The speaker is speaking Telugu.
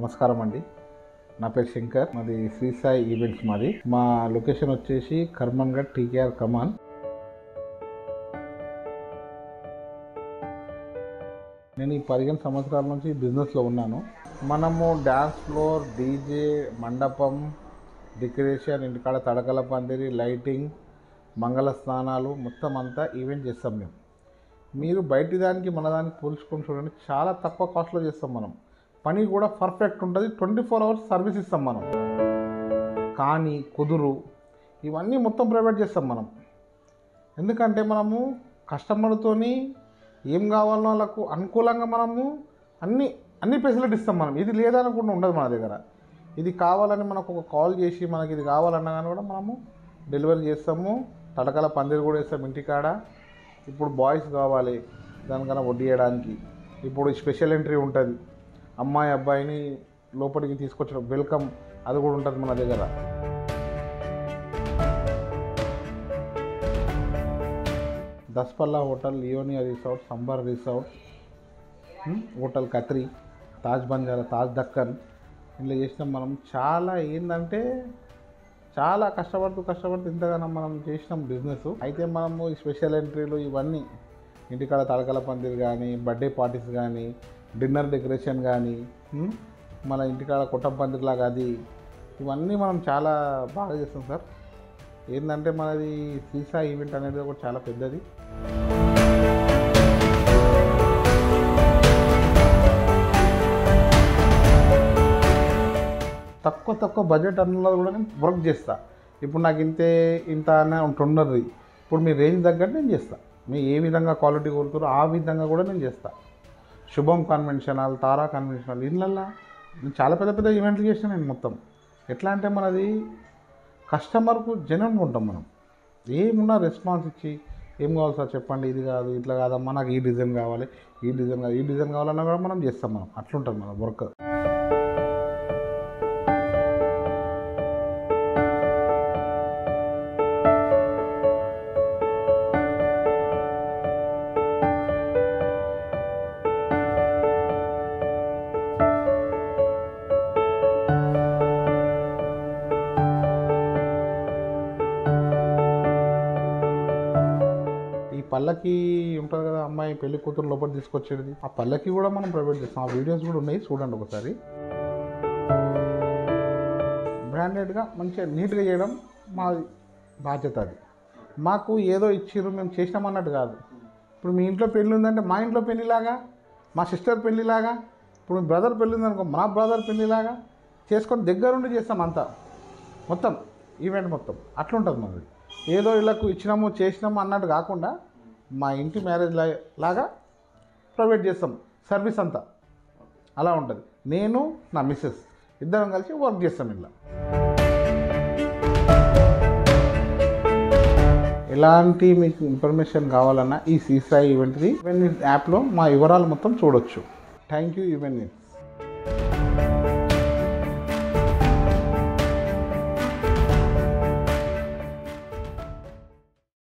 నమస్కారం అండి నా పేరు శంకర్ మాది శ్రీ సాయి ఈవెంట్స్ మాది మా లొకేషన్ వచ్చేసి కర్మన్గఢ్ టీకేఆర్ కమాన్ నేను ఈ పదిహేను సంవత్సరాల నుంచి బిజినెస్లో ఉన్నాను మనము డ్యాన్స్ ఫ్లోర్ డీజే మండపం డెకరేషన్ ఇంటికాడ తడకల పందిరి లైటింగ్ మంగళ స్నానాలు మొత్తం అంతా ఈవెంట్ చేస్తాం మేము మీరు బయటి దానికి మన దానికి పోల్చుకొని చూడండి చాలా తక్కువ కాస్ట్లో చేస్తాం మనం పని కూడా పర్ఫెక్ట్ ఉంటుంది ట్వంటీ ఫోర్ అవర్స్ సర్వీస్ ఇస్తాం మనం కానీ కుదురు ఇవన్నీ మొత్తం ప్రైవేట్ చేస్తాం మనం ఎందుకంటే మనము కస్టమర్తోని ఏం కావాలో వాళ్ళకు అనుకూలంగా మనము అన్ని అన్ని ఫెసిలిటీ ఇస్తాం మనం ఇది లేదనుకుండా ఉండదు మన దగ్గర ఇది కావాలని మనకు ఒక కాల్ చేసి మనకి ఇది కావాలన్నా కానీ కూడా మనము డెలివరీ చేస్తాము తడకల పందిరి కూడా వేస్తాం ఇంటికాడ ఇప్పుడు బాయ్స్ కావాలి దానికన్నా వడ్డీయడానికి ఇప్పుడు స్పెషల్ ఎంట్రీ ఉంటుంది అమ్మాయి అబ్బాయిని లోపలికి తీసుకొచ్చిన వెల్కమ్ అది కూడా ఉంటుంది మన దగ్గర దస్పల్లా హోటల్ లియోనియా రిసార్ట్ సంబర్ రిసార్ట్ ఉమ్, హోటల్ కత్రి తాజ్ బంజారా తాజ్ దక్కన్ ఇట్లా చేసినాం మనం చాలా ఏంటంటే చాలా కష్టపడుతూ కష్టపడుతూ ఇంతగానో మనం చేసినాం బిజినెస్ అయితే మనము ఈ స్పెషల్ ఎంట్రీలు ఇవన్నీ ఇంటికాడ తడకల పందిరి కానీ బర్త్డే పార్టీస్ కానీ డిన్నర్ డెకరేషన్ కానీ ఉమ్, మన ఇంటికాడ కుటుంబ పందిరిలాగా అది ఇవన్నీ మనం చాలా బాగా చేస్తాం సార్ ఏంటంటే మనది సీసా ఈవెంట్ అనేది ఒకటి చాలా పెద్దది తక్కువ తక్కువ బడ్జెట్ అన్నది కూడా నేను వర్క్ చేస్తా ఇప్పుడు నాకు ఇంతే ఇంత అని ఉంటున్నది ఇప్పుడు మీ రేంజ్ తగ్గట్టు నేను చేస్తా మీ ఏ విధంగా క్వాలిటీ కోరుతారో ఆ విధంగా కూడా నేను చేస్తా Shubham convention hall Tara convention hall ఇళ్ళల్లో నేను చాలా పెద్ద పెద్ద ఈవెంట్లు చేసిన నేను మొత్తం ఎట్లా అంటే మనది కస్టమర్కు జనంగా ఉంటాం మనం ఏమున్నా రెస్పాన్స్ ఇచ్చి ఏం కావాలి సార్ చెప్పండి ఇది కాదు ఇట్లా కాదమ్మా నాకు ఈ డిజైన్ కావాలి ఈ డిజైన్ కావాలి ఈ డిజైన్ కావాలన్నా కూడా మనం చేస్తాం మనం అట్లుంటుంది మన వర్క్ ఈ పల్లకి ఉంటుంది కదా అమ్మాయి పెళ్లి కూతురు లోపల తీసుకొచ్చేది ఆ పల్లకి కూడా మనం ప్రైవేట్ చేస్తాం ఆ వీడియోస్ కూడా ఉన్నాయి చూడండి ఒకసారి బ్రాండెడ్గా మంచిగా నీట్గా చేయడం మా బాధ్యత అది మాకు ఏదో ఇచ్చిర్రు మేము చేసినామన్నట్టు కాదు ఇప్పుడు మీ ఇంట్లో పెళ్ళి ఉందంటే మా ఇంట్లో పెళ్ళిలాగా మా సిస్టర్ పెళ్ళిలాగా ఇప్పుడు మీ బ్రదర్ పెళ్ళి ఉందనుకో మా బ్రదర్ పెళ్ళిలాగా చేసుకొని దగ్గరుండి చేస్తాం అంతా మొత్తం ఈవెంట్ మొత్తం అట్లుంటుంది మనది ఏదో వీళ్ళకు ఇచ్చినాము చేసినాము అన్నట్టు కాకుండా మా ఇంటి మ్యారేజ్ లా లాగా ప్రైవేట్ చేస్తాం సర్వీస్ అంతా అలా ఉంటుంది నేను నా మిస్సెస్ ఇద్దరం కలిసి వర్క్ చేస్తాం ఇలా ఎలాంటి మీకు ఇన్ఫర్మేషన్ కావాలన్నా ఈ సీసాయి ఈవెంట్ది ఈవెంట్ యాప్లో మా వివరాలు మొత్తం చూడొచ్చు థ్యాంక్ యూ ఈవెంట్